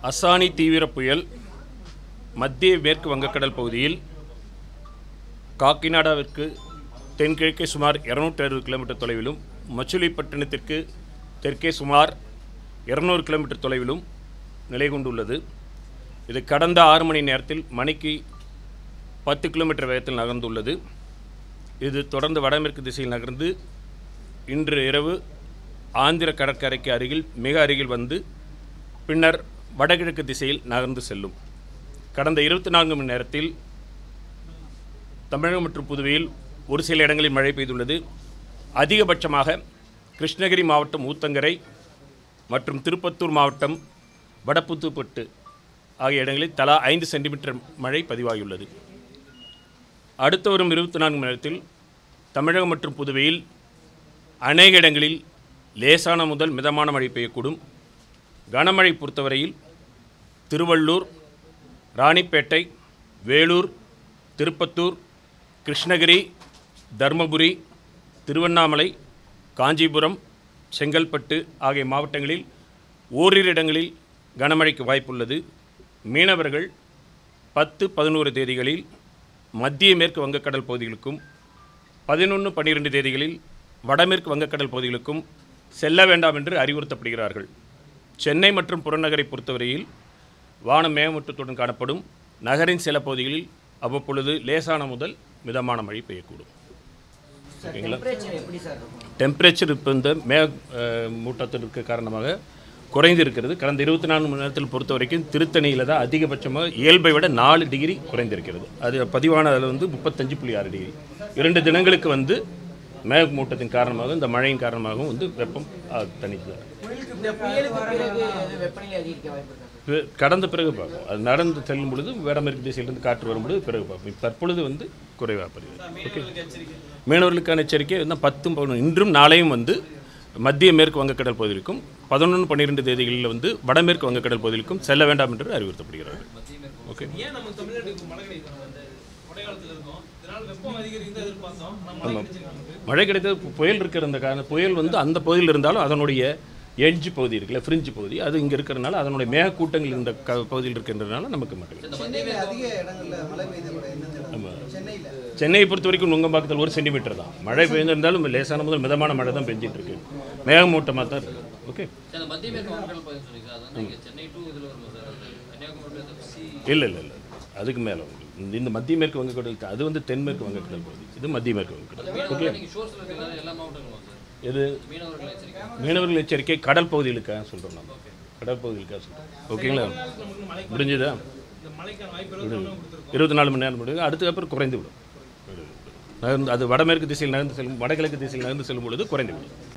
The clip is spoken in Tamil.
அசானி தீவிர புயல் மத்திய மேற்கு வங்கக்கடல் பகுதியில் காக்கிநாடாவிற்கு தென்கிழக்கே சுமார் இருநூற்றி அறுபது கிலோமீட்டர் தொலைவிலும் மச்சுலிப்பட்டினத்திற்கு தெற்கே சுமார் இருநூறு கிலோமீட்டர் தொலைவிலும் நிலை கொண்டுள்ளது இது கடந்த ஆறு மணி நேரத்தில் மணிக்கு பத்து கிலோமீட்டர் வேகத்தில் நகர்ந்துள்ளது இது தொடர்ந்து வடமேற்கு திசையில் நகர்ந்து இன்று இரவு ஆந்திர கடற்கரைக்கு அருகில் மிக அருகில் வந்து பின்னர் வடகிழக்கு திசையில் நகர்ந்து செல்லும் கடந்த இருபத்தி நான்கு மணி நேரத்தில் தமிழகம் மற்றும் புதுவையில் ஒரு சில இடங்களில் மழை பெய்துள்ளது அதிகபட்சமாக கிருஷ்ணகிரி மாவட்டம் ஊத்தங்கரை மற்றும் திருப்பத்தூர் மாவட்டம் வடப்புத்துப்பட்டு ஆகிய இடங்களில் தலா ஐந்து சென்டிமீட்டர் மழை பதிவாகியுள்ளது அடுத்து வரும் இருபத்தி நான்கு மணி நேரத்தில் தமிழகம் மற்றும் புதுவையில் அநேக இடங்களில் லேசான முதல் மிதமான மழை பெய்யக்கூடும் கனமழை பொறுத்தவரையில் திருவள்ளூர் ராணிப்பேட்டை வேலூர் திருப்பத்தூர் கிருஷ்ணகிரி தருமபுரி திருவண்ணாமலை காஞ்சிபுரம் செங்கல்பட்டு ஆகிய மாவட்டங்களில் ஓரிரு இடங்களில் கனமழைக்கு வாய்ப்புள்ளது மீனவர்கள் பத்து பதினோரு தேதிகளில் மத்திய மேற்கு வங்கக்கடல் பகுதிகளுக்கும் பதினொன்று பன்னிரெண்டு தேதிகளில் வடமேற்கு வங்கக்கடல் பகுதிகளுக்கும் செல்ல வேண்டாம் என்று அறிவுறுத்தப்படுகிறார்கள் சென்னை மற்றும் புறநகரை பொறுத்தவரையில் வானம் மேகமூட்டத்துடன் காணப்படும் நகரின் சில பகுதிகளில் அவ்வப்பொழுது லேசான முதல் மிதமான மழை பெய்யக்கூடும் ஓகேங்களா எப்படி சார் இருக்கும் டெம்பரேச்சர் இப்போ இந்த மேக அஹ், மூட்டத்திற்கு காரணமாக குறைந்து இருக்கிறது கடந்த இருபத்தி நான்கு மணி நேரத்தில் பொறுத்த வரைக்கும் திருத்தணியில் தான் அதிகபட்சமாக இயல்பை விட நாலு டிகிரி குறைந்திருக்கிறது அது பதிவான அதில் வந்து முப்பத்தஞ்சு புள்ளி ஆறு டிகிரி இரண்டு தினங்களுக்கு வந்து மேக மூட்டத்தின் காரணமாக இந்த மழையின் காரணமாகவும் வந்து வெப்பம் அஹ், தணிக்குது இந்த புயலுக்கு பிறகு வெப்பநிலை அதிகரிக்க வாய்ப்பு இருக்கா சார் பி- கடந்த பிறகு பார்ப்போம் அது நடந்து செல்லும் பொழுது வடமேற்கு திசையிலிருந்து காற்று வரும்பொழுது பிறகு பார்ப்போம் தற்பொழுது வந்து குறைவாக பெறுகிறது ஓகே மீனவர்களுக்கான எச்சரிக்கை வந்து பத்தும் பதினொன்று இன்றும் நாளையும் வந்து மத்திய மேற்கு வங்கக்கடல் பகுதிகளுக்கும் பதினொன்று பன்னிரெண்டு தேதிகளில் வந்து வடமேற்கு வங்கக்கடல் பகுதிகளுக்கும் செல்ல வேண்டாம் என்று அறிவுறுத்தப்படுகிறார்கள் ஓகே ஏன் நம்ம தமிழ்நாட்டுக்கு மழை கிடைக்கும் அந்த கொடை காலத்துல இருக்கோம் இதனால வெப்பம் அதிகரிக்கும் எதிர்பார்த்தோம் நம்ம மழை கிடைச்சிருக்கு நமக்கு மழை கிடைத்தது பு- புயல் இருக்கிற அந்த காரணம் புயல் வந்து அந்த பகுதியில் இருந்தாலும் அதனுடைய எட்ஜ் பகுதி இருக்குல்ல ஃப்ரிஞ்சு பகுதி அது இங்கே இருக்கிறனால அதனுடைய மேகக்கூட்டங்கள் இந்த க பகுதியில் இருக்கின்றனால நமக்கு மழை கிடைக்கும் சென்னையில் அதிக இடங்கள்ல மழை பெய்த கூட எந்தெந்த இடம் சென்னையில் சென்னையை பொறுத்த வரைக்கும் நுங்கம்பாக்கத்தில் ஒரு சென்டிமீட்டர் தான் மழை பெய்ந்திருந்தாலும் லேசான முதல் மிதமான மழை தான் பெஞ்சிட்டு இருக்கு மேகமூட்டமாக தான் இருக்கு ஓகே சார் அந்த மத்திய மேற்கு வங்கக்கடல் பகுதி சொன்னீங்க சார் அதான் இங்கே சென்னை டூ இதில் வரும் சார் அது கன்னியாகுமரி to சி இல்லை இல்லை இல்லை அதுக்கு மேலே இந்த இந்த மத்திய மேற்கு வங்கக்கடல் தான். அது வந்து தென்மேற்கு வங்கக்கடல் பகுதி இது மத்திய மேற்கு வங்கக்கடல் ஓகே மீனவர்கள் நீங்கள் ஷோர்ஸில் இருக்கிற எல்லா மாவட்டங்களும் சார் இது மீனவர்கள் எச்சரிக்கை மீனவர்கள் எச்சரிக்கை கடல் பகுதிகளுக்காக சொல்கிறோம் நம்ம கடல் பகுதிகளுக்காக சொல்கிறோம் ஓகேங்களா நமக்கு மழை முடிஞ்சுதா இந்த மழைக்கான வாய்ப்பு இருபத்தி ஒன்று கொடுத்துருக்கோம் இருபத்தி நாலு மணி நேரம் முடியுது அடுத்து அப்புறம் குறைந்து விடும் நகர்ந்து அது வடமேற்கு திசையில் நகர்ந்து செல்லும் வடகிழக்கு திசையில் நகர்ந்து செல்லும் பொழுது குறைந்து விடும்